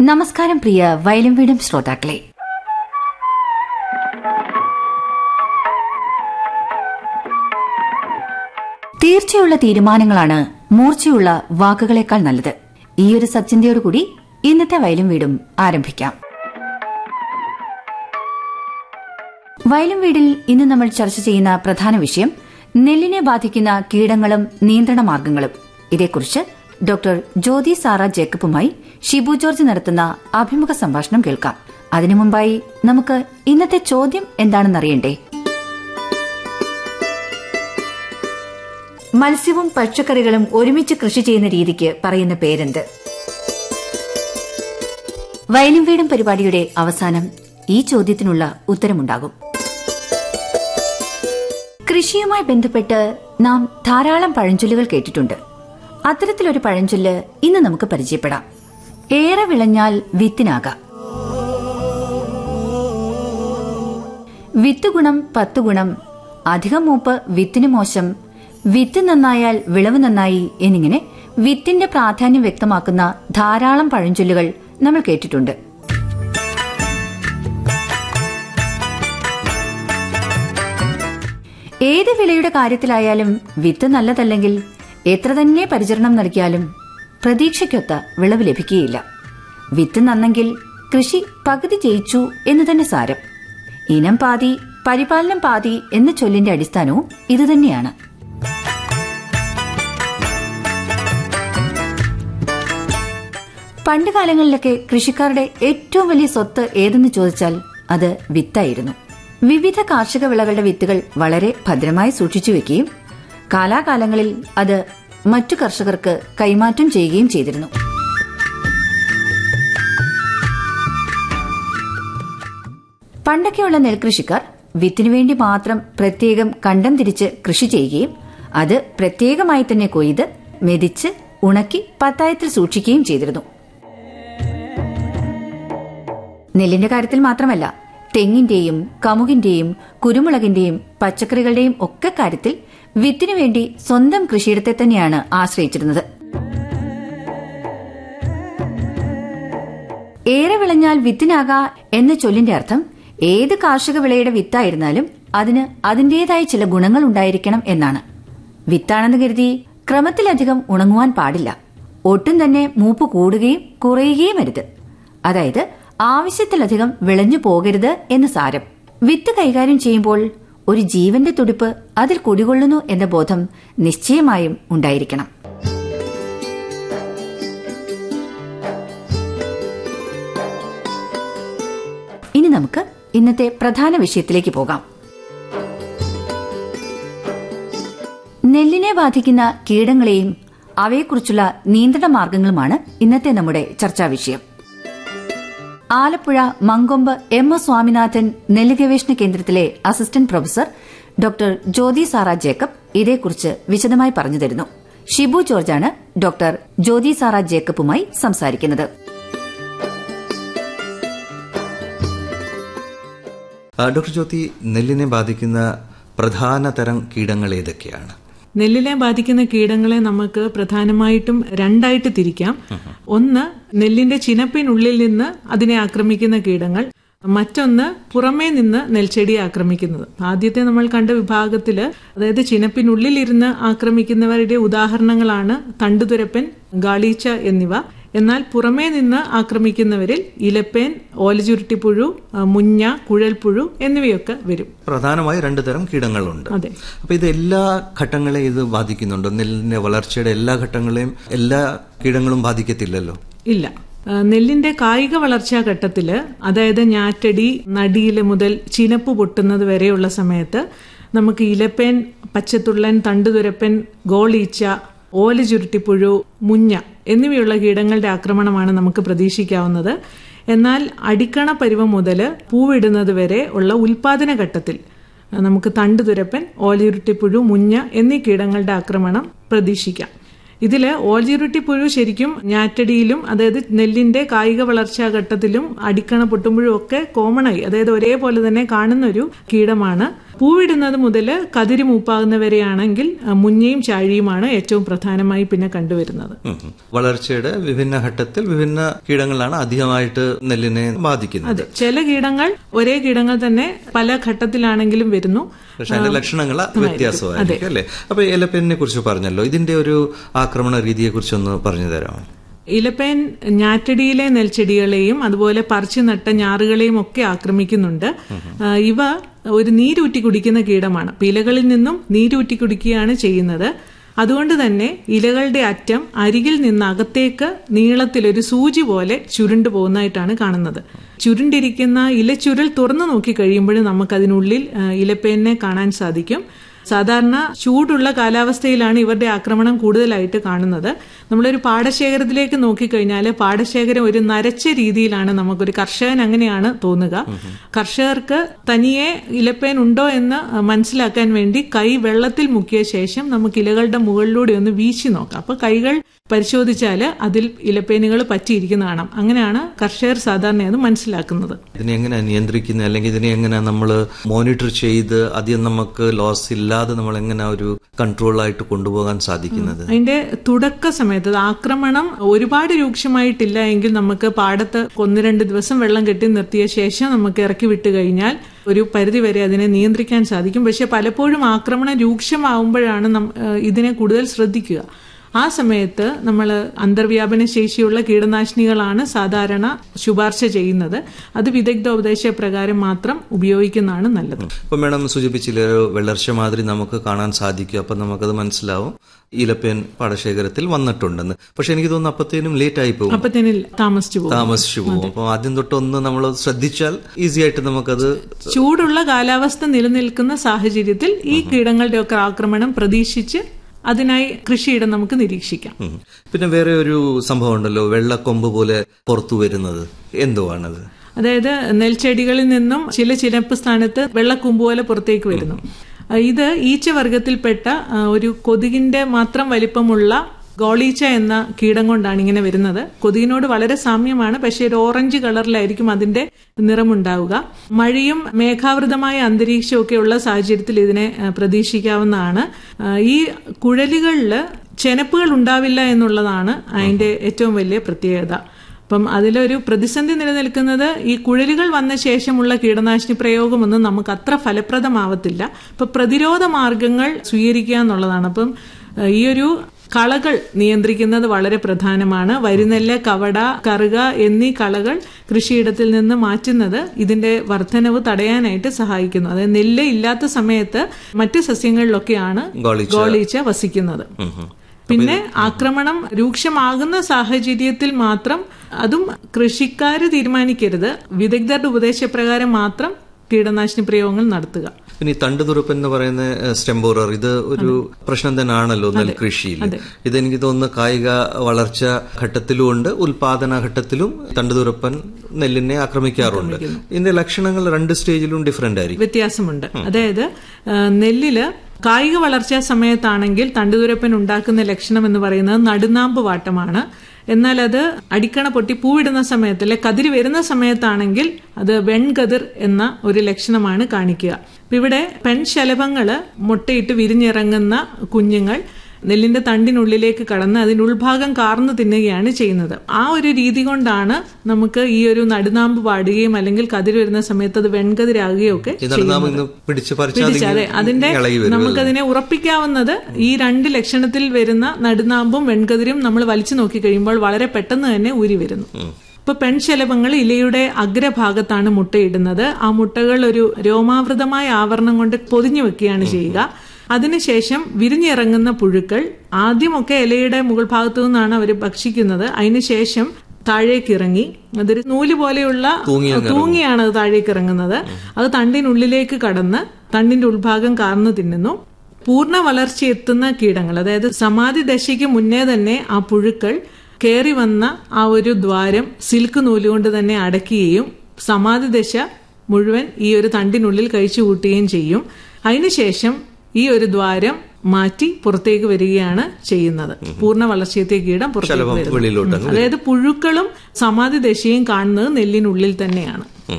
നമസ്കാരം പ്രിയ വയലും വീടും ശ്രോതാക്കളെ തീർച്ചയുള്ള തീരുമാനങ്ങളാണ് മൂർച്ചയുള്ള വാക്കുകളേക്കാൾ നല്ലത് ഈയൊരു സച്ചിന്തയോടുകൂടി ഇന്നത്തെ വയലും വീടും ആരംഭിക്കാം വയലും വീടിൽ ഇന്ന് നമ്മൾ ചർച്ച ചെയ്യുന്ന പ്രധാന വിഷയം നെല്ലിനെ ബാധിക്കുന്ന കീടങ്ങളും നിയന്ത്രണ മാർഗങ്ങളും ഇതേക്കുറിച്ച് ഡോക്ടർ ജ്യോതി സാറ ജേക്കബുമായി ഷിബു ജോർജ് നടത്തുന്ന അഭിമുഖ സംഭാഷണം കേൾക്കാം അതിനു മുമ്പായി നമുക്ക് ഇന്നത്തെ ചോദ്യം എന്താണെന്നറിയണ്ടേ മത്സ്യവും പച്ചക്കറികളും ഒരുമിച്ച് കൃഷി ചെയ്യുന്ന രീതിക്ക് പറയുന്ന പേരെന്ത് വയലും വീടും പരിപാടിയുടെ അവസാനം ഈ ചോദ്യത്തിനുള്ള ഉത്തരമുണ്ടാകും കൃഷിയുമായി ബന്ധപ്പെട്ട് നാം ധാരാളം പഴഞ്ചൊല്ലുകൾ കേട്ടിട്ടുണ്ട് അത്തരത്തിലൊരു പഴഞ്ചൊല്ല് ഇന്ന് നമുക്ക് പരിചയപ്പെടാം ഏറെ വിളഞ്ഞാൽ വിത്തിനാകാം വിത്ത് ഗുണം പത്ത് ഗുണം അധികം മൂപ്പ് വിത്തിന് മോശം വിത്ത് നന്നായാൽ വിളവ് നന്നായി എന്നിങ്ങനെ വിത്തിന്റെ പ്രാധാന്യം വ്യക്തമാക്കുന്ന ധാരാളം പഴഞ്ചൊല്ലുകൾ നമ്മൾ കേട്ടിട്ടുണ്ട് ഏത് വിളയുടെ കാര്യത്തിലായാലും വിത്ത് നല്ലതല്ലെങ്കിൽ എത്ര തന്നെ പരിചരണം നൽകിയാലും പ്രതീക്ഷയ്ക്കൊത്ത വിളവ് ലഭിക്കുകയില്ല വിത്ത് നന്നെങ്കിൽ കൃഷി പകുതി ജയിച്ചു എന്ന് തന്നെ സാരം ഇനം പാതി പരിപാലനം പാതി എന്ന ചൊല്ലിന്റെ അടിസ്ഥാനവും ഇതുതന്നെയാണ് പണ്ട് കാലങ്ങളിലൊക്കെ കൃഷിക്കാരുടെ ഏറ്റവും വലിയ സ്വത്ത് ഏതെന്ന് ചോദിച്ചാൽ അത് വിത്തായിരുന്നു വിവിധ കാർഷിക വിളകളുടെ വിത്തുകൾ വളരെ ഭദ്രമായി സൂക്ഷിച്ചു വെക്കുകയും കാലാകാലങ്ങളിൽ അത് മറ്റു കർഷകർക്ക് കൈമാറ്റം ചെയ്യുകയും ചെയ്തിരുന്നു പണ്ടൊക്കെയുള്ള നെൽകൃഷിക്കാർ വിത്തിനു വേണ്ടി മാത്രം പ്രത്യേകം കണ്ടം തിരിച്ച് കൃഷി ചെയ്യുകയും അത് പ്രത്യേകമായി തന്നെ കൊയ്ത് മെതിച്ച് ഉണക്കി പത്തായത്തിൽ സൂക്ഷിക്കുകയും ചെയ്തിരുന്നു നെല്ലിന്റെ കാര്യത്തിൽ മാത്രമല്ല തെങ്ങിന്റെയും കമുകിന്റെയും കുരുമുളകിന്റെയും പച്ചക്കറികളുടെയും ഒക്കെ കാര്യത്തിൽ വിത്തിനു വേണ്ടി സ്വന്തം കൃഷിയിടത്തെ തന്നെയാണ് ആശ്രയിച്ചിരുന്നത് ഏറെ വിളഞ്ഞാൽ വിത്തിനാകാ എന്ന ചൊല്ലിന്റെ അർത്ഥം ഏത് കാർഷിക വിളയുടെ വിത്തായിരുന്നാലും അതിന് അതിന്റേതായ ചില ഗുണങ്ങൾ ഉണ്ടായിരിക്കണം എന്നാണ് വിത്താണെന്ന് കരുതി ക്രമത്തിലധികം ഉണങ്ങുവാൻ പാടില്ല ഒട്ടും തന്നെ മൂപ്പ് കൂടുകയും കുറയുകയും അരുത് അതായത് ആവശ്യത്തിലധികം വിളഞ്ഞു പോകരുത് എന്ന് സാരം വിത്ത് കൈകാര്യം ചെയ്യുമ്പോൾ ഒരു ജീവന്റെ തുടിപ്പ് അതിൽ കുടികൊള്ളുന്നു എന്ന ബോധം നിശ്ചയമായും ഉണ്ടായിരിക്കണം ഇനി നമുക്ക് ഇന്നത്തെ പ്രധാന വിഷയത്തിലേക്ക് പോകാം നെല്ലിനെ ബാധിക്കുന്ന കീടങ്ങളെയും അവയെക്കുറിച്ചുള്ള നിയന്ത്രണ മാർഗങ്ങളുമാണ് ഇന്നത്തെ നമ്മുടെ ചർച്ചാ വിഷയം ആലപ്പുഴ മങ്കൊമ്പ് എം എസ് സ്വാമിനാഥൻ നെല്ല് ഗവേഷണ കേന്ദ്രത്തിലെ assistant professor doctor Jyothi Sara Jacob ഇതേക്കുറിച്ച് വിശദമായി പറഞ്ഞു തരുന്നു ഷിബു ജോർജാണ് ഡോക്ടർ ജ്യോതി സാറ ജേക്കബുമായി സംസാരിക്കുന്നത് ഡോക്ടർ ജ്യോതി നെല്ലിനെ ബാധിക്കുന്ന പ്രധാന തരം കീടങ്ങൾ ഏതൊക്കെയാണ് നെല്ലിനെ ബാധിക്കുന്ന കീടങ്ങളെ നമുക്ക് പ്രധാനമായിട്ടും രണ്ടായിട്ട് തിരിക്കാം ഒന്ന് നെല്ലിന്റെ ചിനപ്പിനുള്ളിൽ നിന്ന് അതിനെ ആക്രമിക്കുന്ന കീടങ്ങൾ മറ്റൊന്ന് പുറമേ നിന്ന് നെൽച്ചെടിയെ ആക്രമിക്കുന്നത് ആദ്യത്തെ നമ്മൾ കണ്ട വിഭാഗത്തില് അതായത് ചിനപ്പിനുള്ളിൽ ഇരുന്ന് ആക്രമിക്കുന്നവരുടെ ഉദാഹരണങ്ങളാണ് തണ്ടുതുരപ്പൻ ഗാളീച്ച എന്നിവ എന്നാൽ പുറമേ നിന്ന് ആക്രമിക്കുന്നവരിൽ ഇലപ്പേൻ ഓലചുരുട്ടിപ്പുഴു മുഞ്ഞ കുഴൽപ്പുഴു എന്നിവയൊക്കെ വരും പ്രധാനമായി രണ്ടു തരം കീടങ്ങളുണ്ട് അതെ അപ്പൊ ഇത് എല്ലാ ഘട്ടങ്ങളെയും ഇത് ബാധിക്കുന്നുണ്ടോ നെല്ലിന്റെ വളർച്ചയുടെ എല്ലാ ഘട്ടങ്ങളെയും എല്ലാ കീടങ്ങളും ബാധിക്കത്തില്ലല്ലോ ഇല്ല നെല്ലിന്റെ കായിക വളർച്ചാ ഘട്ടത്തില് അതായത് ഞാറ്റടി നടിയില് മുതൽ ചിനപ്പ് പൊട്ടുന്നത് വരെയുള്ള സമയത്ത് നമുക്ക് ഇലപ്പേൻ പച്ചത്തുള്ളൻ തണ്ടുതുരപ്പൻ ഗോളീച്ച ഓല ചുരുട്ടിപ്പുഴു മുഞ്ഞ എന്നിവയുള്ള കീടങ്ങളുടെ ആക്രമണമാണ് നമുക്ക് പ്രതീക്ഷിക്കാവുന്നത് എന്നാൽ അടിക്കണ പരുവം മുതൽ പൂവിടുന്നത് വരെ ഉള്ള ഉൽപാദന ഘട്ടത്തിൽ നമുക്ക് തണ്ടുതുരപ്പൻ ഓലയുരുട്ടിപ്പുഴു മുഞ്ഞ എന്നീ കീടങ്ങളുടെ ആക്രമണം പ്രതീക്ഷിക്കാം ഇതില് ഓൾജിറുട്ടിപ്പുഴു ശരിക്കും ഞാറ്റടിയിലും അതായത് നെല്ലിന്റെ കായിക വളർച്ചാ ഘട്ടത്തിലും അടിക്കണ പൊട്ടുമ്പോഴും ഒക്കെ കോമൺ ആയി അതായത് ഒരേപോലെ തന്നെ കാണുന്ന ഒരു കീടമാണ് പൂവിടുന്നത് മുതൽ കതിര് മൂപ്പാകുന്നവരെയാണെങ്കിൽ ആ, മുഞ്ഞയും ചാഴിയുമാണ് ഏറ്റവും പ്രധാനമായി പിന്നെ കണ്ടുവരുന്നത് ഉം ഉം. വളർച്ചയുടെ വിഭിന്ന ഘട്ടത്തിൽ വിഭിന്ന കീടങ്ങളാണ് അധികമായിട്ട് നെല്ലിനെ ബാധിക്കുന്നത് അതെ ചില കീടങ്ങൾ ഒരേ കീടങ്ങൾ തന്നെ പല ഘട്ടത്തിലാണെങ്കിലും വരുന്നു പക്ഷെ അതിന്റെ ലക്ഷണങ്ങൾ വ്യത്യാസമായിരിക്കും അല്ലെ അപ്പൊ ഇലപ്പേനിനെ കുറിച്ച് പറഞ്ഞല്ലോ ഇതിന്റെ ഒരു ആക്രമണ രീതിയെ കുറിച്ചൊന്ന് പറഞ്ഞു തരാമോ ഇലപ്പേൻ ഞാറ്റടിയിലെ നെൽച്ചെടികളെയും അതുപോലെ പറിച്ചു നട്ട ഞാറുകളെയും ഒക്കെ ആക്രമിക്കുന്നുണ്ട് ആ, ഇവ ഒരു നീരൂറ്റി കുടിക്കുന്ന കീടമാണ് അപ്പൊ ഇലകളിൽ നിന്നും നീരൂറ്റി കുടിക്കുകയാണ് ചെയ്യുന്നത് അതുകൊണ്ട് തന്നെ ഇലകളുടെ അറ്റം അരികിൽ നിന്ന് അകത്തേക്ക് നീളത്തിൽ ഒരു സൂചി പോലെ ചുരുണ്ടു പോകുന്നതായിട്ടാണ് കാണുന്നത് ചുരുണ്ടിരിക്കുന്ന ഇലച്ചുരുൾ തുറന്നു നോക്കി കഴിയുമ്പോൾ നമുക്കതിനുള്ളിൽ ആ, ഇലപ്പേനിനെ കാണാൻ സാധിക്കും സാധാരണ ചൂടുള്ള കാലാവസ്ഥയിലാണ് ഇവരുടെ ആക്രമണം കൂടുതലായിട്ട് കാണുന്നത് നമ്മളൊരു പാടശേഖരത്തിലേക്ക് നോക്കിക്കഴിഞ്ഞാൽ പാടശേഖരം ഒരു നരച്ച രീതിയിലാണ് നമുക്കൊരു കർഷകൻ അങ്ങനെയാണ് തോന്നുക കർഷകർക്ക് തനിയെ ഇലപ്പേൻ ഉണ്ടോ എന്ന് മനസ്സിലാക്കാൻ വേണ്ടി കൈ വെള്ളത്തിൽ മുക്കിയ ശേഷം നമുക്ക് ഇലകളുടെ മുകളിലൂടെ ഒന്ന് വീശി നോക്കാം അപ്പൊ കൈകൾ പരിശോധിച്ചാൽ അതിൽ ഇലപ്പേനുകൾ പറ്റിയിരിക്കുന്ന കാണാം അങ്ങനെയാണ് കർഷകർ സാധാരണ അത് മനസ്സിലാക്കുന്നത് ഇതിനെ എങ്ങനെ നിയന്ത്രിക്കുന്നത് അല്ലെങ്കിൽ ഇതിനെ എങ്ങനെ നമ്മൾ മോണിറ്റർ ചെയ്ത് അധികം നമുക്ക് ലോസ് ഇല്ലാതെ നമ്മൾ എങ്ങനെ ഒരു കൺട്രോൾ ആയിട്ട് കൊണ്ടുപോകാൻ സാധിക്കുന്നത് അതിന്റെ തുടക്ക സമയത്ത് അത് ആക്രമണം ഒരുപാട് രൂക്ഷമായിട്ടില്ല എങ്കിൽ നമുക്ക് പാടത്ത് ഒന്ന് രണ്ട് ദിവസം വെള്ളം കെട്ടി നിർത്തിയ ശേഷം നമുക്ക് ഇറക്കി വിട്ട് കഴിഞ്ഞാൽ ഒരു പരിധി വരെ അതിനെ നിയന്ത്രിക്കാൻ സാധിക്കും പക്ഷെ പലപ്പോഴും ആക്രമണം രൂക്ഷമാവുമ്പോഴാണ് നം- ഏഹ് ഇതിനെ കൂടുതൽ ശ്രദ്ധിക്കുക ആ സമയത്ത് നമ്മൾ അന്തർവ്യാപന ശേഷിയുള്ള കീടനാശിനികളാണ് സാധാരണ ശുപാർശ ചെയ്യുന്നത് അത് വിദഗ്ധ ഉപദേശപ്രകാരം മാത്രം ഉപയോഗിക്കുന്നതാണ് നല്ലത് ഇപ്പൊ മേഡം സൂചിപ്പിച്ചില്ല ഒരു വെള്ളർച്ച മാതിരി നമുക്ക് കാണാൻ സാധിക്കും അപ്പൊ നമുക്കത് മനസ്സിലാവും ഇലപ്പേൻ പാടശേഖരത്തിൽ വന്നിട്ടുണ്ടെന്ന് പക്ഷെ എനിക്ക് തോന്നുന്നു അപ്പത്തേനും ലേറ്റ് ആയി പോകും അപ്പത്തേന് താമസിച്ചു പോകും താമസിച്ചു പോകും അപ്പൊ ആദ്യം തൊട്ടൊന്ന് നമ്മൾ ശ്രദ്ധിച്ചാൽ ഈസി ആയിട്ട് നമുക്കത് ചൂടുള്ള കാലാവസ്ഥ നിലനിൽക്കുന്ന സാഹചര്യത്തിൽ ഈ കീടങ്ങളുടെ ഒക്കെ ആക്രമണം പ്രതീക്ഷിച്ച് അതിനായി കൃഷിയിടം നമുക്ക് നിരീക്ഷിക്കാം ഉം. പിന്നെ വേറെ ഒരു സംഭവം ഉണ്ടല്ലോ വെള്ളക്കൊമ്പ് പോലെ പുറത്തു വരുന്നത് എന്തുവാണത് അതായത് നെൽച്ചെടികളിൽ നിന്നും ചില ചിലപ്പ് സ്ഥാനത്ത് വെള്ളക്കൂമ്പ് പോലെ പുറത്തേക്ക് വരുന്നു ആ, ഇത് ഈച്ച വർഗത്തിൽപ്പെട്ട ആ, ഒരു കൊതുകിന്റെ മാത്രം വലിപ്പമുള്ള ഗോളീച്ച എന്ന കീടം കൊണ്ടാണ് ഇങ്ങനെ വരുന്നത് കൊതുകിനോട് വളരെ സാമ്യമാണ് പക്ഷേ ഒരു ഓറഞ്ച് കളറിലായിരിക്കും അതിന്റെ നിറമുണ്ടാവുക മഴയും മേഘാവൃതമായ അന്തരീക്ഷവും ഒക്കെ ഉള്ള സാഹചര്യത്തിൽ ഇതിനെ ആ, പ്രതീക്ഷിക്കാവുന്നതാണ് ആ, ഈ കുഴലുകളിൽ ചെനപ്പുകൾ ഉണ്ടാവില്ല എന്നുള്ളതാണ് അതിന്റെ ഏറ്റവും വലിയ പ്രത്യേകത അപ്പം അതിലൊരു പ്രതിസന്ധി നിലനിൽക്കുന്നത് ഈ കുഴലുകൾ വന്ന ശേഷമുള്ള കീടനാശിനി പ്രയോഗമൊന്നും നമുക്ക് അത്ര ഫലപ്രദമാവത്തില്ല ഇപ്പൊ പ്രതിരോധ മാർഗങ്ങൾ സ്വീകരിക്കുക എന്നുള്ളതാണ് അപ്പം ഏഹ്, ഈ ഒരു കളകൾ നിയന്ത്രിക്കുന്നത് വളരെ പ്രധാനമാണ് വരിനെല്ല് കവട കറുക എന്നീ കളകൾ കൃഷിയിടത്തിൽ നിന്ന് മാറ്റുന്നത് ഇതിന്റെ വർധനവ് തടയാനായിട്ട് സഹായിക്കുന്നു അതായത് നെല്ല് ഇല്ലാത്ത സമയത്ത് മറ്റ് സസ്യങ്ങളിലൊക്കെയാണ് ഗോളിച്ച. ഗോളീച്ച വസിക്കുന്നത് ഉം ഉം. പിന്നെ ആക്രമണം രൂക്ഷമാകുന്ന സാഹചര്യത്തിൽ മാത്രം അതും കൃഷിക്കാര് തീരുമാനിക്കരുത് വിദഗ്ധരുടെ ഉപദേശപ്രകാരം മാത്രം കീടനാശിനി പ്രയോഗങ്ങൾ നടത്തുക പിന്നെ ഈ തണ്ടുതുറുപ്പ് എന്ന് പറയുന്ന സ്റ്റെമ്പോറർ ഇത് ഒരു പ്രശ്നം തന്നെയാണല്ലോ നെൽകൃഷിയിൽ ഇതെനിക്ക് തോന്നുന്നു കായിക വളർച്ച ഘട്ടത്തിലും ഉണ്ട് ഉൽപാദന ഘട്ടത്തിലും തണ്ടുതുറപ്പൻ നെല്ലിനെ ആക്രമിക്കാറുണ്ട് ഇതിന്റെ ലക്ഷണങ്ങൾ രണ്ട് സ്റ്റേജിലും ഡിഫറെന്റ് ആയിരിക്കും വ്യത്യാസമുണ്ട് അതായത് ആ, നെല്ലില് കായിക വളർച്ചാ സമയത്താണെങ്കിൽ തണ്ടുതുരപ്പൻ ഉണ്ടാക്കുന്ന ലക്ഷണം എന്ന് പറയുന്നത് നടുനാമ്പ് വാട്ടമാണ് എന്നാൽ അത് അടിക്കണ പൊട്ടി പൂവിടുന്ന സമയത്ത് അല്ലെ കതിര് വരുന്ന സമയത്താണെങ്കിൽ അത് വെൺകതിർ എന്ന ഒരു ലക്ഷണമാണ് കാണിക്കുക ഇപ്പൊ ഇവിടെ പെൺശലഭങ്ങള് മുട്ടയിട്ട് വിരിഞ്ഞിറങ്ങുന്ന കുഞ്ഞുങ്ങൾ നെല്ലിന്റെ തണ്ടിനുള്ളിലേക്ക് കടന്ന് അതിന്റെ ഉൾഭാഗം കാർന്നു തിന്നുകയാണ് ചെയ്യുന്നത് ആ ഒരു രീതി കൊണ്ടാണ് നമുക്ക് ഈ ഒരു നടുനാമ്പ് പാടുകയും അല്ലെങ്കിൽ കതിര് വരുന്ന സമയത്ത് അത് വെൺകതിരാകുകയും ഒക്കെ ഇതാണ് നാം ഇന്ന് പിടിച്ച് പറിച്ചാൽ പിടിച്ച് അതെ അതിന്റെ ഇളകി വരും നമുക്കതിനെ ഉറപ്പിക്കാവുന്നത് ഈ രണ്ട് ലക്ഷണത്തിൽ വരുന്ന നടുനാമ്പും വെൺകതിരും നമ്മൾ വലിച്ചു നോക്കി കഴിയുമ്പോൾ വളരെ പെട്ടെന്ന് തന്നെ ഊരി വരുന്നു ഇപ്പൊ പെൺശലഭങ്ങൾ ഇലയുടെ അഗ്രഭാഗത്താണ് മുട്ടയിടുന്നത് ആ മുട്ടകൾ ഒരു രോമാവൃതമായ ആവരണം കൊണ്ട് പൊതിഞ്ഞു വെക്കുകയാണ് ചെയ്യുക അതിനുശേഷം വിരിഞ്ഞിറങ്ങുന്ന പുഴുക്കൾ ആദ്യമൊക്കെ ഇലയുടെ മുകൾ ഭാഗത്തു നിന്നാണ് അവർ ഭക്ഷിക്കുന്നത് അതിനുശേഷം താഴേക്ക് ഇറങ്ങി അതൊരു നൂല് പോലെയുള്ള തൂങ്ങിയാണ് അത് താഴേക്ക് ഇറങ്ങുന്നത് അത് തണ്ടിനുള്ളിലേക്ക് കടന്ന് തണ്ടിന്റെ ഉൾഭാഗം കാർന്നു തിന്നുന്നു പൂർണ്ണ വളർച്ച എത്തുന്ന കീടങ്ങൾ അതായത് സമാധി ദശയ്ക്ക് മുന്നേ തന്നെ ആ പുഴുക്കൾ കയറി വന്ന ആ ഒരു ദ്വാരം സിൽക്ക് നൂലുകൊണ്ട് തന്നെ അടയ്ക്കുകയും സമാധി ദശ മുഴുവൻ ഈ ഒരു തണ്ടിനുള്ളിൽ കഴിച്ചു കൂട്ടുകയും ചെയ്യും അതിനുശേഷം ഈ ഒരു ദ്വാരം മാറ്റി പുറത്തേക്ക് വരികയാണ് ചെയ്യുന്നത് പൂർണ്ണ വളർച്ചയത്തെ കീടം പുറത്തേക്ക് വരുന്നത് വെളിയിലോട്ട് അതായത് പുഴുക്കളും സമാധി ദശയും കാണുന്നത് നെല്ലിനുള്ളിൽ തന്നെയാണ് ഉം ഉം.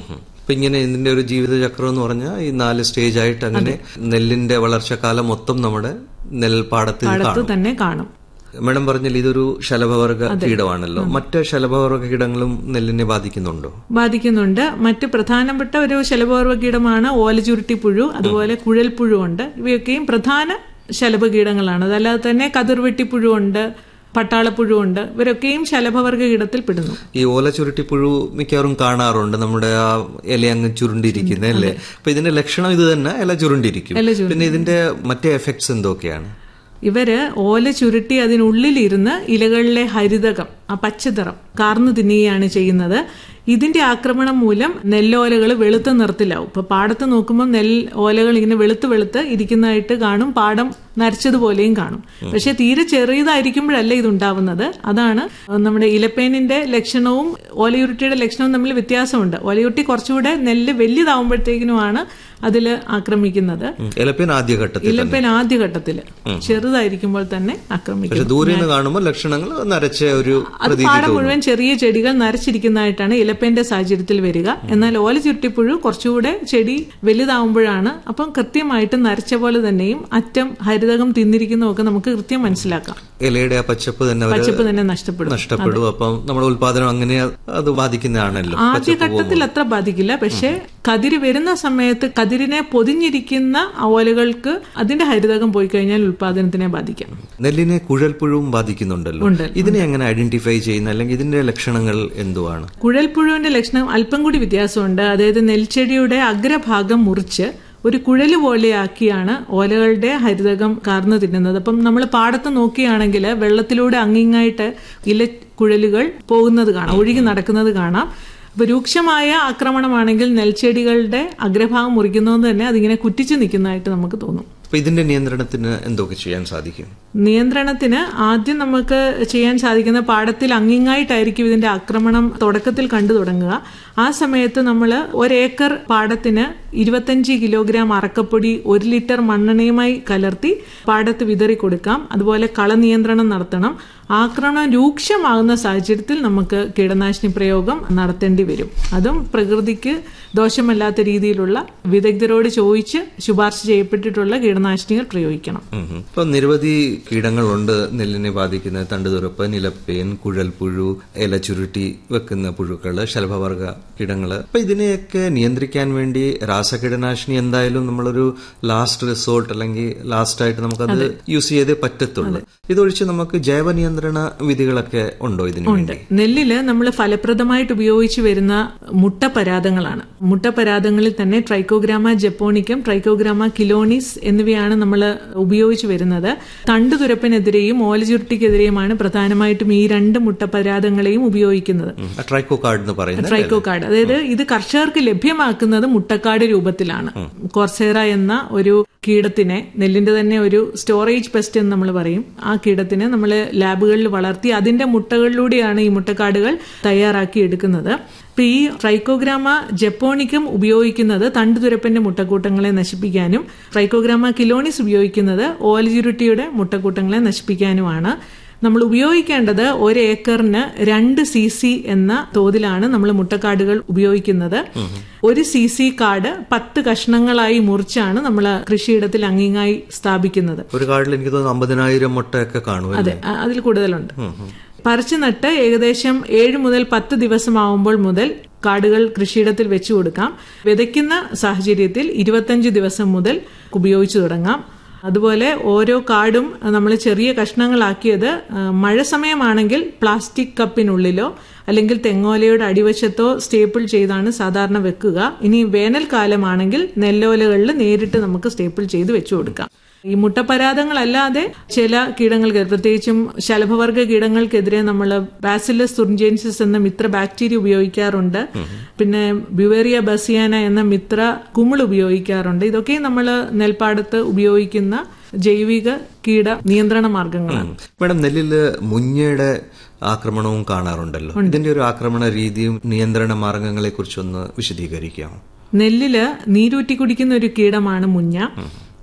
അപ്പൊ ഇങ്ങനെ ഇതിന്റെ ഒരു ജീവിതചക്രം എന്ന് പറഞ്ഞാൽ ഈ നാല് സ്റ്റേജ് ആയിട്ട് അങ്ങനെ നെല്ലിന്റെ വളർച്ചക്കാലം മൊത്തം നമ്മുടെ നെൽപ്പാടത്തിൽ പാടത്ത് കാണും തന്നെ കാണും മാഡം പറഞ്ഞാൽ ഇതൊരു ശലഭവർഗ കീടമാണല്ലോ മറ്റ് ശലഭവർഗ കീടങ്ങളും നെല്ലിനെ ബാധിക്കുന്നുണ്ടോ ബാധിക്കുന്നുണ്ട് മറ്റ് പ്രധാനപ്പെട്ട ഒരു ശലഭോർവ കീടമാണ് ഓലചുരുട്ടിപ്പുഴു അതുപോലെ കുഴൽപ്പുഴു ഉണ്ട് ഇവയൊക്കെയും പ്രധാന ശലഭകീടങ്ങളാണ് അതല്ലാതെ തന്നെ കതിർവെട്ടിപ്പുഴു ഉണ്ട് പട്ടാളപ്പുഴു ഉണ്ട് ഇവരൊക്കെയും ശലഭവർഗ കീടത്തിൽ പെടുന്നു ഈ ഓല ചുരുട്ടിപ്പുഴു മിക്കവാറും കാണാറുണ്ട് നമ്മുടെ ആ ഇല അങ്ങ് ചുരുണ്ടിരിക്കുന്നത് അല്ലേ അപ്പൊ ഇതിന്റെ ലക്ഷണം ഇത് തന്നെ ഇല ചുരുണ്ടിരിക്കും ഇല പിന്നെ ഇതിന്റെ മറ്റേ എഫക്ട്സ് എന്തൊക്കെയാണ് ഇവര് ഓല ചുരുട്ടി അതിനുള്ളിലിരുന്ന് ഇലകളിലെ ഹരിതകം ആ പച്ചനിറം കാർന്നു തിന്നുകയാണ് ചെയ്യുന്നത് ഇതിന്റെ ആക്രമണം മൂലം നെല്ലോലകൾ വെളുത്ത നിറത്തിലാവും ഇപ്പൊ പാടത്ത് നോക്കുമ്പോൾ നെൽ ഓലകൾ ഇങ്ങനെ വെളുത്ത് വെളുത്ത് ഇരിക്കുന്നതായിട്ട് കാണും പാടം നരച്ചതുപോലെയും കാണും പക്ഷെ തീരെ ചെറിയതായിരിക്കുമ്പോഴല്ല ഇത് ഉണ്ടാവുന്നത് അതാണ് നമ്മുടെ ഇലപ്പേനിന്റെ ലക്ഷണവും ഓലയുരുട്ടിയുടെ ലക്ഷണവും തമ്മിൽ വ്യത്യാസമുണ്ട് ഓലയുരുട്ടി കുറച്ചുകൂടെ നെല്ല് വലിയതാവുമ്പോഴത്തേക്കിനുമാണ് അതിൽ ആക്രമിക്കുന്നത് ഉം. ഇലപ്പേൻ ആദ്യഘട്ടത്തിൽ ഇലപ്പേൻ ആദ്യഘട്ടത്തില് ചെറുതായിരിക്കുമ്പോൾ തന്നെ ആക്രമിക്കും പക്ഷെ ദൂരെ നിന്ന് കാണുമ്പോൾ ലക്ഷണങ്ങൾ നരച്ച ഒരു അത് പാടം മുഴുവൻ ചെറിയ ചെടികൾ നരച്ചിരിക്കുന്നതായിട്ടാണ് ഇലപ്പേന്റെ സാഹചര്യത്തിൽ വരിക എന്നാൽ ഓല ചുരുട്ടിപ്പുഴു കുറച്ചുകൂടെ ചെടി വലുതാവുമ്പോഴാണ് അപ്പം കൃത്യമായിട്ട് നരച്ച പോലെ തന്നെയും അറ്റം ഹരിതകം തിന്നിരിക്കുന്നതൊക്കെ നമുക്ക് കൃത്യം മനസ്സിലാക്കാം ഇലയുടെ ആ പച്ചപ്പ് തന്നെ അവര് പച്ചപ്പ് തന്നെ നഷ്ടപ്പെടും നഷ്ടപ്പെടും അപ്പം നമ്മുടെ ഉത്പാദനം അങ്ങനെ അത് ബാധിക്കുന്നതാണല്ലോ ആദ്യഘട്ടത്തിൽ അത്ര ബാധിക്കില്ല പക്ഷെ കതിര് വരുന്ന സമയത്ത് കതിരിനെ പൊതിഞ്ഞിരിക്കുന്ന ഓലകൾക്ക് അതിന്റെ ഹരിതകം പോയി കഴിഞ്ഞാൽ ഉൽപാദനത്തിനെ ബാധിക്കാം നെല്ലിനെ കുഴൽപ്പുഴുവും ബാധിക്കുന്നുണ്ടല്ലോ ഉണ്ട്. ഇതിനെ എങ്ങനെ ഐഡന്റിഫൈ ചെയ്യുന്ന അല്ലെങ്കിൽ ഇതിന്റെ ലക്ഷണങ്ങൾ എന്തുവാണ് കുഴൽപ്പുഴുവിന്റെ ലക്ഷണം അല്പം കൂടി വ്യത്യാസമുണ്ട് അതായത് നെൽച്ചെടിയുടെ അഗ്രഭാഗം മുറിച്ച് ഒരു കുഴല് പോലെയാക്കിയാണ് ഓലകളുടെ ഹരിതകം കാർന്നു തിന്നുന്നത് അപ്പം നമ്മൾ പാടത്ത് നോക്കുകയാണെങ്കിൽ വെള്ളത്തിലൂടെ അങ്ങിങ്ങായിട്ട് ഇല കുഴലുകൾ പോകുന്നത് കാണാം ഒഴുകി നടക്കുന്നത് കാണാം അപ്പൊ രൂക്ഷമായ ആക്രമണമാണെങ്കിൽ നെൽച്ചെടികളുടെ അഗ്രഭാഗം മുറിക്കുന്നതുകൊണ്ട് തന്നെ അതിങ്ങനെ കുറ്റിച്ചു നിൽക്കുന്നതായിട്ട് നമുക്ക് തോന്നും അപ്പൊ ഇതിന്റെ നിയന്ത്രണത്തിന് എന്തൊക്കെ ചെയ്യാൻ സാധിക്കും നിയന്ത്രണത്തിന് ആദ്യം നമുക്ക് ചെയ്യാൻ സാധിക്കുന്ന പാടത്തിൽ അങ്ങിങ്ങായിട്ടായിരിക്കും ഇതിന്റെ ആക്രമണം തുടക്കത്തിൽ കണ്ടു തുടങ്ങുക ആ സമയത്ത് നമ്മൾ ഒരേക്കർ പാടത്തിന് ഇരുപത്തഞ്ച് കിലോഗ്രാം അറക്കപ്പൊടി ഒരു ലിറ്റർ മണ്ണെണ്ണയുമായി കലർത്തി പാടത്ത് വിതറി കൊടുക്കാം അതുപോലെ കളനിയന്ത്രണം നടത്തണം ആക്രമണം രൂക്ഷമാകുന്ന സാഹചര്യത്തിൽ നമുക്ക് കീടനാശിനി പ്രയോഗം നടത്തേണ്ടി വരും അതും പ്രകൃതിക്ക് ദോഷമല്ലാത്ത രീതിയിലുള്ള വിദഗ്ധരോട് ചോദിച്ച് ശുപാർശ ചെയ്യപ്പെട്ടിട്ടുള്ള കീടനാശിനികൾ പ്രയോഗിക്കണം ഉം ഉം. ഇപ്പൊ നിരവധി കീടങ്ങളുണ്ട് നെല്ലിനെ ബാധിക്കുന്ന തണ്ടുതുറപ്പ് നിലപ്പേൻ കുഴൽപ്പുഴു ഇല ചുരുട്ടി വെക്കുന്ന പുഴുക്കള് ശലഭവർഗ കീടങ്ങള് അപ്പൊ ഇതിനെയൊക്കെ നിയന്ത്രിക്കാൻ വേണ്ടി രാസകീടനാശിനി എന്തായാലും നമ്മളൊരു ലാസ്റ്റ് റിസോർട്ട് അല്ലെങ്കിൽ ലാസ്റ്റ് ആയിട്ട് നമുക്കത് യൂസ് ചെയ്തേ പറ്റത്തുള്ളൂ ഇതൊഴിച്ച് നമുക്ക് ജൈവ നിയന്ത്രണ വിധികളൊക്കെ ഉണ്ടോ ഇതിനു വേണ്ടി നെല്ലില് നമ്മൾ ഫലപ്രദമായിട്ട് ഉപയോഗിച്ചു വരുന്ന മുട്ടപരാതങ്ങളാണ് മുട്ടപരാതങ്ങളിൽ തന്നെ ട്രൈക്കോഗ്രാമ ജപ്പോണിക്കം ട്രൈക്കോഗ്രാമ കിലോണിസ് എന്നിവയാണ് നമ്മൾ ഉപയോഗിച്ചു വരുന്നത് തണ്ടുതുരപ്പിനെതിരെയും ഓലചുരുട്ടിക്കെതിരെയുമാണ് പ്രധാനമായിട്ടും ഈ രണ്ട് മുട്ടപരാതങ്ങളെയും ഉപയോഗിക്കുന്നത് ട്രൈക്കോ കാർഡ് എന്ന് പറയുന്നത് ട്രൈക്കോ കാർഡ് അതായത് ഇത് കർഷകർക്ക് ലഭ്യമാക്കുന്നത് മുട്ടക്കാട് രൂപത്തിലാണ് കോർസേറ എന്ന ഒരു കീടത്തിനെ നെല്ലിന്റെ തന്നെ ഒരു സ്റ്റോറേജ് പെസ്റ്റ് എന്ന് നമ്മൾ പറയും ആ കീടത്തിനെ നമ്മൾ ലാബുകളിൽ വളർത്തി അതിന്റെ മുട്ടകളിലൂടെയാണ് ഈ മുട്ടക്കാടുകൾ തയ്യാറാക്കി എടുക്കുന്നത് ഇപ്പൊ ഈ ട്രൈക്കോഗ്രാമ ജപ്പോണിക്കം ഉപയോഗിക്കുന്നത് തണ്ടുതുരപ്പന്റെ മുട്ടക്കൂട്ടങ്ങളെ നശിപ്പിക്കാനും ട്രൈക്കോഗ്രാമ കിലോണിസ് ഉപയോഗിക്കുന്നത് ഓലചുരുട്ടിയുടെ മുട്ടക്കൂട്ടങ്ങളെ നശിപ്പിക്കാനുമാണ് നമ്മൾ ഉപയോഗിക്കേണ്ടത് ഒരു ഏക്കറിന് രണ്ട് സി സി എന്ന തോതിലാണ് നമ്മൾ മുട്ടക്കാടുകൾ ഉപയോഗിക്കുന്നത് ഒരു സി സി കാട് പത്ത് കഷ്ണങ്ങളായി മുറിച്ചാണ് നമ്മൾ കൃഷിയിടത്തിൽ അങ്ങിങ്ങായി സ്ഥാപിക്കുന്നത് ഒരു കാർഡിൽ എനിക്ക് തോന്നുന്നു അമ്പതിനായിരം മുട്ടയൊക്കെ കാണുമല്ലേ അതെ അ- അതിൽ കൂടുതലുണ്ട് പറിച്ചു നട്ട് ഏകദേശം ഏഴ് മുതൽ പത്ത് ദിവസമാവുമ്പോൾ മുതൽ കാടുകൾ കൃഷിയിടത്തിൽ വെച്ചു കൊടുക്കാം വിതയ്ക്കുന്ന സാഹചര്യത്തിൽ ഇരുപത്തഞ്ച് ദിവസം മുതൽ ഉപയോഗിച്ചു തുടങ്ങാം അതുപോലെ ഓരോ കാടും നമ്മൾ ചെറിയ കഷ്ണങ്ങളാക്കിയത് ആ, മഴ സമയമാണെങ്കിൽ പ്ലാസ്റ്റിക് കപ്പിനുള്ളിലോ അല്ലെങ്കിൽ തെങ്ങോലയുടെ അടിവശത്തോ സ്റ്റേപ്പിൾ ചെയ്താണ് സാധാരണ വെക്കുക ഇനി വേനൽക്കാലമാണെങ്കിൽ നെല്ലോലകളിൽ നേരിട്ട് നമുക്ക് സ്റ്റേപ്പിൾ ചെയ്ത് വെച്ചു കൊടുക്കാം ഈ മുട്ടപരാതങ്ങളല്ലാതെ ചില കീടങ്ങൾക്ക് പ്രത്യേകിച്ചും ശലഭവർഗ കീടങ്ങൾക്കെതിരെ നമ്മൾ ബാസിലസ് തുർജൻസിസ് എന്ന മിത്ര ബാക്ടീരിയ ഉപയോഗിക്കാറുണ്ട് പിന്നെ ബ്യുവേറിയ ബസിയാന എന്ന മിത്ര കുമിൾ ഉപയോഗിക്കാറുണ്ട് ഇതൊക്കെ നമ്മൾ നെൽപ്പാടത്ത് ഉപയോഗിക്കുന്ന ജൈവിക കീട നിയന്ത്രണ മാർഗങ്ങളാണ് മാഡം നെല്ലില് മുഞ്ഞയുടെ ആക്രമണവും കാണാറുണ്ടല്ലോ ഇതിന്റെ ഒരു ആക്രമണ രീതിയും നിയന്ത്രണ മാർഗങ്ങളെ കുറിച്ചൊന്ന് വിശദീകരിക്കാമോ നെല്ലില് നീരൂറ്റി കുടിക്കുന്ന ഒരു കീടമാണ് മുഞ്ഞ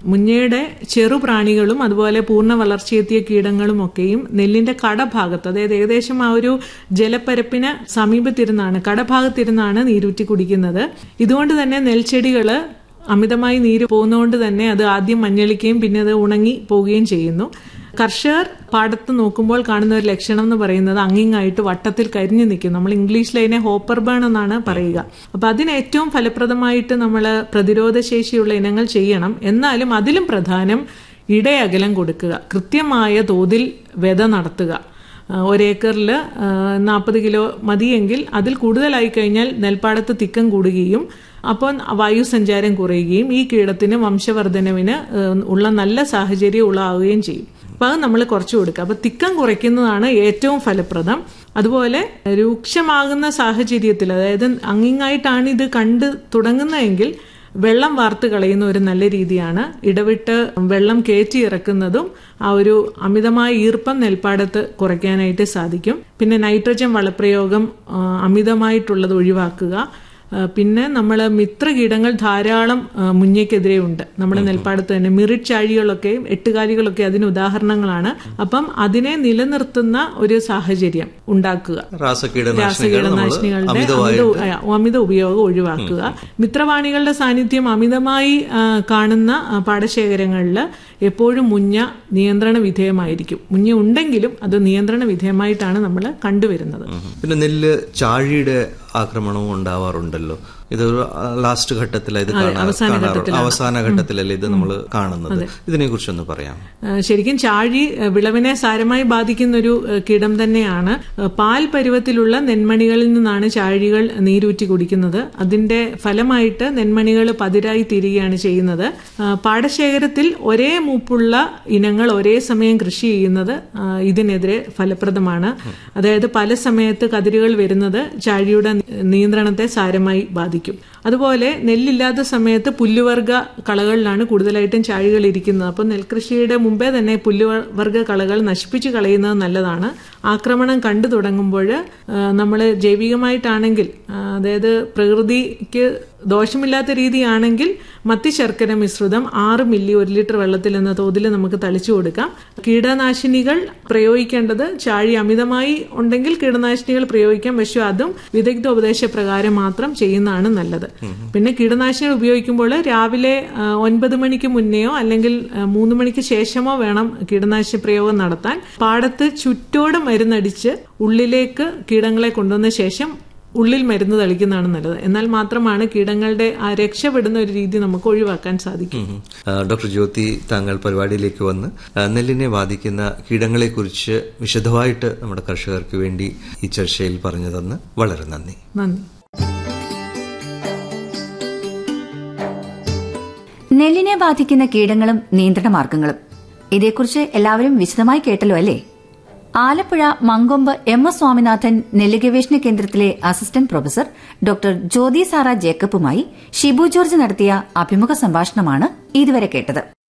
മുഞ്ഞയുടെ ചെറുപ്രാണികളും അതുപോലെ പൂർണ്ണ വളർച്ചയെത്തിയ കീടങ്ങളും ഒക്കെയും നെല്ലിന്റെ കടഭാഗത്ത് അതായത് ഏകദേശം ആ ഒരു ജലപ്പരപ്പിന് സമീപത്തിരുന്നാണ് കടഭാഗത്തിരുന്നാണ് നീരൂറ്റി കുടിക്കുന്നത് ഇതുകൊണ്ട് തന്നെ നെൽച്ചെടികള് അമിതമായി നീര് പോകുന്നതുകൊണ്ട് തന്നെ അത് ആദ്യം മഞ്ഞളിക്കുകയും പിന്നെ അത് ഉണങ്ങി പോവുകയും ചെയ്യുന്നു കർഷകർ പാടത്ത് നോക്കുമ്പോൾ കാണുന്ന ഒരു ലക്ഷണം എന്ന് പറയുന്നത് അങ്ങിങ്ങായിട്ട് വട്ടത്തിൽ കരിഞ്ഞു നിൽക്കും നമ്മൾ ഇംഗ്ലീഷിൽ അതിനെ ഹോപ്പർ ബേൺ എന്നാണ് പറയുക അപ്പൊ അതിന് ഏറ്റവും ഫലപ്രദമായിട്ട് നമ്മൾ പ്രതിരോധ ശേഷിയുള്ള ഇനങ്ങൾ ചെയ്യണം എന്നാലും അതിലും പ്രധാനം ഇടയകലം കൊടുക്കുക കൃത്യമായ തോതിൽ വിത നടത്തുക ഒരേക്കറിൽ നാൽപ്പത് കിലോ മതിയെങ്കിൽ അതിൽ കൂടുതലായി കഴിഞ്ഞാൽ നെൽപ്പാടത്ത് തിക്കം കൂടുകയും അപ്പോൾ വായുസഞ്ചാരം കുറയുകയും ഈ കീടത്തിന് വംശവർദ്ധനവിന് ഉള്ള നല്ല സാഹചര്യം ഉള്ളാവുകയും ചെയ്യും അപ്പൊ അത് നമ്മൾ കുറച്ചു കൊടുക്കുക അപ്പൊ തിക്കം കുറയ്ക്കുന്നതാണ് ഏറ്റവും ഫലപ്രദം അതുപോലെ രൂക്ഷമാകുന്ന സാഹചര്യത്തിൽ അതായത് അങ്ങിങ്ങായിട്ടാണ് ഇത് കണ്ട് തുടങ്ങുന്നതെങ്കിൽ വെള്ളം വാർത്ത് കളയുന്ന ഒരു നല്ല രീതിയാണ് ഇടവിട്ട് വെള്ളം കയറ്റി ഇറക്കുന്നതും ആ ഒരു അമിതമായ ഈർപ്പം നെൽപ്പാടത്ത് കുറയ്ക്കാനായിട്ട് സാധിക്കും പിന്നെ നൈട്രജൻ വളപ്രയോഗം അമിതമായിട്ടുള്ളത് ഒഴിവാക്കുക പിന്നെ നമ്മൾ മിത്രകീടങ്ങൾ ധാരാളം മുഞ്ഞയ്ക്കെതിരെ ഉണ്ട് നമ്മുടെ നെൽപ്പാടത്ത് തന്നെ മിറിറ്റ് ചാഴികളൊക്കെ എട്ടുകാലികളൊക്കെ അതിന് ഉദാഹരണങ്ങളാണ് അപ്പം അതിനെ നിലനിർത്തുന്ന ഒരു സാഹചര്യം ഉണ്ടാക്കുക രാസകീടനാശിനികളുടെ അമിത ഉപയോഗം ഒഴിവാക്കുക മിത്രവാണികളുടെ സാന്നിധ്യം അമിതമായി കാണുന്ന പാടശേഖരങ്ങളിൽ എപ്പോഴും മുഞ്ഞ നിയന്ത്രണ വിധേയമായിരിക്കും മുഞ്ഞ ഉണ്ടെങ്കിലും അത് നിയന്ത്രണ വിധേയമായിട്ടാണ് നമ്മൾ കണ്ടുവരുന്നത് പിന്നെ നെല്ല് ചാഴിയുടെ ആക്രമണവും ഉണ്ടാവാറുണ്ടല്ലോ ഇത് ലാസ്റ്റ് ഘട്ടത്തിലാണ് ഇത് അവസാന ഘട്ടത്തിലല്ലേ ഇത് നമ്മൾ കാണുന്നത് ഇതിനെ കുറിച്ചൊന്ന് പറയാം ശരിക്കും ചാഴി വിളവിനെ സാരമായി ബാധിക്കുന്ന ഒരു കീടം തന്നെയാണ് പാൽ പരുവത്തിലുള്ള നെന്മണികളിൽ നിന്നാണ് ചാഴികൾ നീരൂറ്റി കുടിക്കുന്നത് അതിന്റെ ഫലമായിട്ട് നെന്മണികൾ പതിരായി തീരുകയാണ് ചെയ്യുന്നത് പാടശേഖരത്തിൽ ഒരേ മൂപ്പുള്ള ഇനങ്ങൾ ഒരേ സമയം കൃഷി ചെയ്യുന്നത് ഇതിനെതിരെ ഫലപ്രദമാണ് അതായത് പല സമയത്ത് കതിരുകൾ വരുന്നത് ചാഴിയുടെ നിയന്ത്രണത്തെ സാരമായി ബാധിക്കും അതുപോലെ നെല്ലില്ലാത്ത സമയത്ത് പുല്ലുവർഗ കളകളിലാണ് കൂടുതലായിട്ടും ചാഴികൾ ഇരിക്കുന്നത് അപ്പം നെൽകൃഷിയുടെ മുമ്പേ തന്നെ പുല്ലുവർഗ കളകൾ നശിപ്പിച്ചു കളയുന്നത് നല്ലതാണ് ആക്രമണം കണ്ടു തുടങ്ങുമ്പോൾ നമ്മൾ ജൈവികമായിട്ടാണെങ്കിൽ അതായത് പ്രകൃതിക്ക് ദോഷമില്ലാത്ത രീതിയാണെങ്കിൽ മത്തി ശർക്കര മിശ്രിതം ആറ് മില്ലി ഒരു ലിറ്റർ വെള്ളത്തിൽ എന്ന തോതിൽ നമുക്ക് തളിച്ചു കൊടുക്കാം കീടനാശിനികൾ പ്രയോഗിക്കേണ്ടത് ചാഴി അമിതമായി ഉണ്ടെങ്കിൽ കീടനാശിനികൾ പ്രയോഗിക്കാം പക്ഷെ അതും വിദഗ്ധ ഉപദേശപ്രകാരം മാത്രം ചെയ്യുന്നതാണ് നല്ലത് പിന്നെ കീടനാശിനികൾ ഉപയോഗിക്കുമ്പോൾ രാവിലെ ഒൻപത് മണിക്ക് മുന്നെയോ അല്ലെങ്കിൽ മൂന്ന് മണിക്ക് ശേഷമോ വേണം കീടനാശിനി പ്രയോഗം നടത്താൻ പാടത്ത് ചുറ്റോട് മരുന്നടിച്ച് ഉള്ളിലേക്ക് കീടങ്ങളെ കൊണ്ടുവന്ന ശേഷം ഉള്ളിൽ മരുന്ന് തളിക്കുന്നതാണ് നല്ലത് എന്നാൽ മാത്രമാണ് കീടങ്ങളുടെ ആ രക്ഷപ്പെടുന്ന ഒരു രീതി നമുക്ക് ഒഴിവാക്കാൻ സാധിക്കും ഡോക്ടർ ജ്യോതി താങ്കൾ പരിപാടിയിലേക്ക് വന്ന് നെല്ലിനെ ബാധിക്കുന്ന കീടങ്ങളെക്കുറിച്ച് വിശദമായിട്ട് നമ്മുടെ കർഷകർക്ക് വേണ്ടി ഈ ചർച്ചയിൽ പറഞ്ഞു തന്ന് വളരെ നന്ദി നന്ദി നെല്ലിനെ ബാധിക്കുന്ന കീടങ്ങളും നിയന്ത്രണ മാർഗങ്ങളും ഇതേക്കുറിച്ച് എല്ലാവരും വിശദമായി കേട്ടല്ലോ അല്ലേ ആലപ്പുഴ മങ്കൊമ്പ് എം എസ് സ്വാമിനാഥൻ നെല്ല് ഗവേഷണ കേന്ദ്രത്തിലെ assistant professor doctor Jyothi Sara ജേക്കബുമായി ഷിബു ജോർജ് നടത്തിയ അഭിമുഖ സംഭാഷണമാണ് ഇതുവരെ കേട്ടത്